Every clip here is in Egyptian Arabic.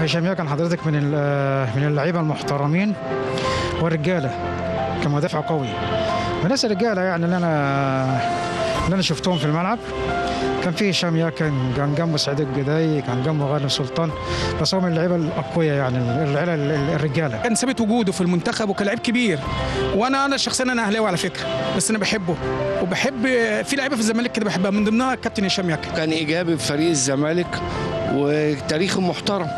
هشام كان حضرتك من ال- من اللعيبه المحترمين والرجاله كمدافع قوي بالناس الرجاله يعني اللي انا اللي انا شفتهم في الملعب كان في هشام ياكن كان جنبه سعيد الجداي كان جنبه غانم سلطان بس هو من اللعيبه الاقوياء يعني اللعيبه ال- الرجاله كان ثابت وجوده في المنتخب وكان لعيب كبير وانا انا شخصيا انا اهلاوي على فكره بس انا بحبه وبحب في لعيبه في الزمالك كده بحبها من ضمنها الكابتن هشام ياكن كان ايجابي في فريق الزمالك وتاريخه محترم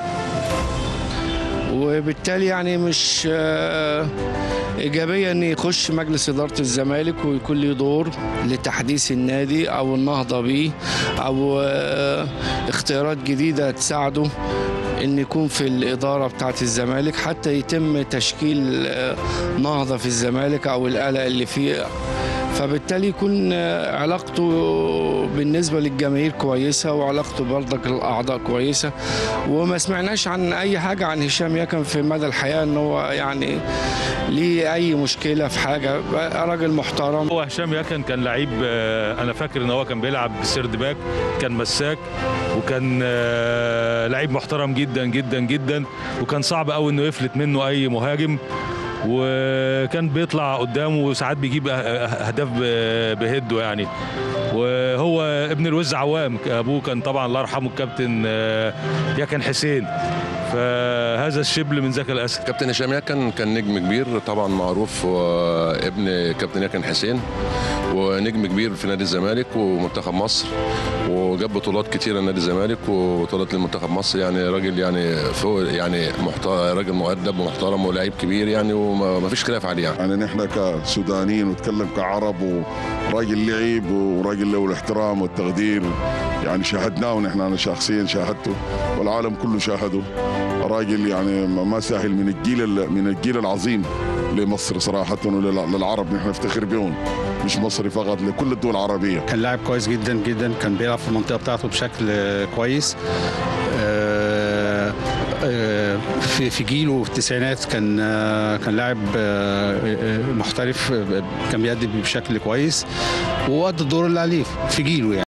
وبالتالي يعني مش آه، ايجابيه ان يخش مجلس اداره الزمالك ويكون له دور لتحديث النادي او النهضه بيه او آه، اختيارات جديده تساعده ان يكون في الاداره بتاعه الزمالك حتى يتم تشكيل آه، نهضه في الزمالك او القلق اللي فيه فبالتالي يكون آه، علاقته بالنسبة للجماهير كويسة وعلاقته برضك للأعضاء كويسة وما سمعناش عن أي حاجة عن هشام يكن في مدى الحياة إن هو يعني ليه أي مشكلة في حاجة بقى راجل محترم هو هشام يكن كان لعيب آه، انا فاكر ان هو كان بيلعب سيرد باك كان مساك وكان آه، لعيب محترم جدا جدا جدا وكان صعب قوي انه يفلت منه اي مهاجم وكان بيطلع قدامه وساعات بيجيب أه- اهداف ب- بهده يعني وهو ابن الوز عوام ابوه كان طبعا الله يرحمه الكابتن آه، يكن حسين فهذا الشبل من ذاك الاسد كابتن هشام يكن كان نجم كبير طبعا معروف هو ابن كابتن يكن حسين ونجم كبير في نادي الزمالك ومنتخب مصر وجاب بطولات كتيره لنادي الزمالك وبطولات لمنتخب مصر يعني راجل يعني فوق يعني محت... راجل مؤدب ومحترم ولاعيب كبير يعني وما فيش خلاف عليه يعني يعني نحن كسودانيين ونتكلم كعرب وراجل لعيب وراجل له الاحترام والتقدير يعني شاهدناه ونحن انا شخصيا شاهدته والعالم كله شاهده راجل يعني ما سهل من الجيل ال- من الجيل العظيم لمصر صراحة وللعرب نحن نفتخر بهم مش مصري فقط لكل الدول العربية كان لاعب كويس جدا جدا كان بيلعب في المنطقه بتاعته بشكل آه، كويس آه، آه، في في جيله في التسعينات كان آه، كان لاعب آه، آه، محترف آه، كان بيأدي بشكل كويس وأدى الدور اللي عليه في جيله يعني